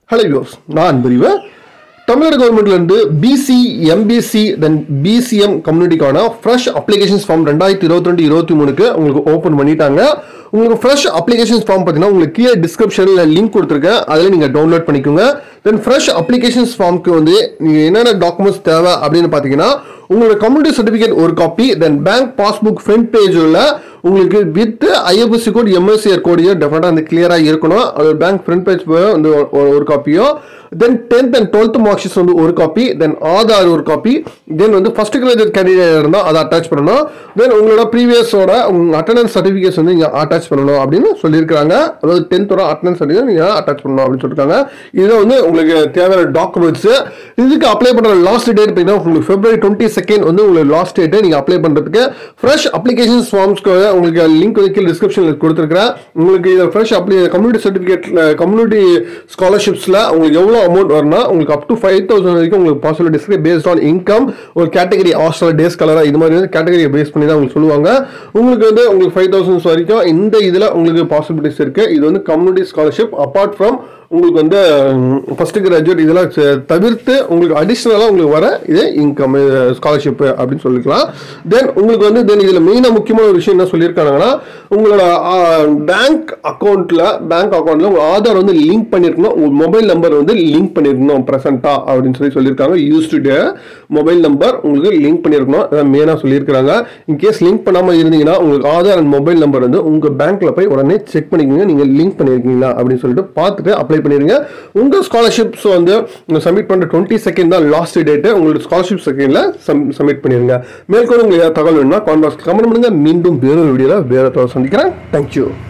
hello யோஸ் நான் பிரிவு தமிழ்நாடு கவர்மெண்ட்லேருந்து பிசி எம்பிசி தென் பிசிஎம் கம்யூனிட்டிக்கான ஃப்ரெஷ் அப்ளிகேஷன்ஸ் ஃபார்ம் ரெண்டாயிரத்தி இருபத்தி ரெண்டு இருபத்தி மூணுக்கு உங்களுக்கு ஓப்பன் பண்ணிட்டாங்க உங்களுக்கு ஃப்ரெஷ் அப்ளிகேஷன்ஸ் ஃபார்ம் பார்த்தீங்கன்னா உங்களுக்கு கீழே டிஸ்கிரிப்ஷனில் லிங்க் கொடுத்துருக்கேன் அதில் நீங்கள் டவுன்லோட் பண்ணிக்கோங்க தென் ஃப்ரெஷ் அப்ளிகேஷன்ஸ் ஃபார்முக்கு வந்து நீங்கள் என்னென்ன டாக்குமெண்ட்ஸ் தேவை அப்படின்னு பார்த்தீங்கன்னா உங்களோட கம்யூனிட்டி சர்டிஃபிகேட் ஒரு copy then bank passbook front பேஜில் உங்களுக்கு வித் ஐஎஃப்எஸ்சி கோட் எம்எஸ்சிஆர் கோடையும் டெஃபினட்டாக வந்து கிளியராக இருக்கணும் அது பேங்க் ஃப்ரண்ட் பேஜ் வந்து ஒரு- ஒரு காப்பியோ then tenth and twelfth mark sheets வந்து ஒரு காப்பி தென் ஆதார் ஒரு காப்பி தென் வந்து ஃபர்ஸ்ட் கிராஜுவேட் கேண்டிடேட் இருந்தால் அதை அட்டாச் பண்ணணும் தென் உங்களோட ப்ரீவியஸோட உங்க அட்டண்டன்ஸ் சர்டிஃபிகேட்ஸ் வந்து நீங்கள் அட்டாச் பண்ணணும் அப்படின்னு சொல்லியிருக்காங்க அதாவது டென்த்தோட அட்டண்டன்ஸ் சர்டிஃபிகேட் நீங்கள் அட்டாச் பண்ணணும் அப்படின்னு சொல்லியிருக்காங்க இதுதான் வந்து உங்களுக்கு தேவையான டாக்குமெண்ட்ஸ் இதுக்கு அப்ளை பண்ணுற லாஸ்ட் டேட் பார்த்தீங்கன்னா உங்களுக்கு பிப்ரவரி டுவெண்ட்டி செகண்ட் வந்து உங்களுக்கு லாஸ்ட் டேட்டு நீங்கள் அப்ளை பண்ணுறதுக்கு ஃப்ரெஷ் அப்ளிகேஷன்ஸ் ஃபார்ம்ஸ்க்கு உங்களுக்கு லிங்க் வந்து கீழே டிஸ்கிரிப்ஷனில் கொடுத்துருக்கிறேன் உங்களுக்கு இது ஃப்ரெஷ் அப்ளி கம்யூனிட்டி சர்டிஃபிகேட் கம்யூனிட்டி ஸ்காலர்ஷிப்ஸில் உங்களுக்கு எவ்வளோ அமௌண்ட் வரும்னா உங்களுக்கு அப் டு ஃபைவ் தௌசண்ட் வரைக்கும் உங்களுக்கு பாசிபிலிட்டிஸ் பேஸ்ட் ஆன் இன்கம் ஒரு கேட்டகரி ஹாஸ்டல் டேஸ் கலராக இது மாதிரி வந்து கேட்டகரியை பேஸ் பண்ணி தான் உங்களுக்கு சொல்லுவாங்க உங்களுக்கு வந்து உங்களுக்கு ஃபைவ் தௌசண்ட்ஸ் வரைக்கும் இந்த இதில் உங்களுக்கு பாசிபிலிட்டிஸ் இருக்குது இது வந்து கம்யூனிட்டி ஸ்காலர்ஷிப் அப்பார்ட் ஃப்ரம் உங்களுக்கு வந்து ஃபர்ஸ்ட் கிராஜுவேட் இதெல்லாம் ச- தவிர்த்து உங்களுக்கு அடிஷ்னலாக உங்களுக்கு வர இது இன்கம் ஸ்காலர்ஷிப் அப்படின்னு சொல்லிக்கலாம் தென் உங்களுக்கு வந்து தென் இதில் மெயினாக முக்கியமான ஒரு விஷயம் என்ன சொல்லியிருக்காங்கன்னா உங்களோட பேங்க் அக்கௌண்ட்டில் பேங்க் அக்கௌண்ட்டில் உங்கள் ஆதார் வந்து லிங்க் பண்ணியிருக்கணும் உங்கள் மொபைல் நம்பர் வந்து லிங்க் பண்ணியிருக்கணும் ப்ரெசென்ட்டாக அப்படின்னு சொல்லி சொல்லியிருக்காங்க யூஸ்டு மொபைல் நம்பர் உங்களுக்கு லிங்க் பண்ணியிருக்கணும் அதான் மெயினாக சொல்லியிருக்காங்க இன்கேஸ் லிங்க் பண்ணாமல் இருந்தீங்கன்னா உங்களுக்கு ஆதார் அண்ட் மொபைல் நம்பர் வந்து உங்கள் பேங்க்கில் போய் உடனே செக் பண்ணிக்கோங்க நீங்கள் லிங்க் பண்ணியிருக்கீங்களா அப்படின்னு சொல்லிட்டு பார்த்துட்டு அப்ளை பண்ணிடுங்க உங்கள் ஸ்காலர்ஷிப்ஸ் வந்து சப்மிட் பண்ணுற டுவெண்ட்டி செகண்ட் தான் லாஸ்ட் டேட்டு உங்களோட ஸ்காலர்ஷிப் செகண்டில் சப்மிட் பண்ணிடுங்க மேற்கொண்டு உங்களுக்கு ஏதாவது தகவல் வேணும்னா கான்டாக்ட் கமெண்ட் பண்ணுங்க மீண்டும் வேறொரு வீடியோவில் வேறு தகவல் சந்திக்கிறேன் தேங்க்யூ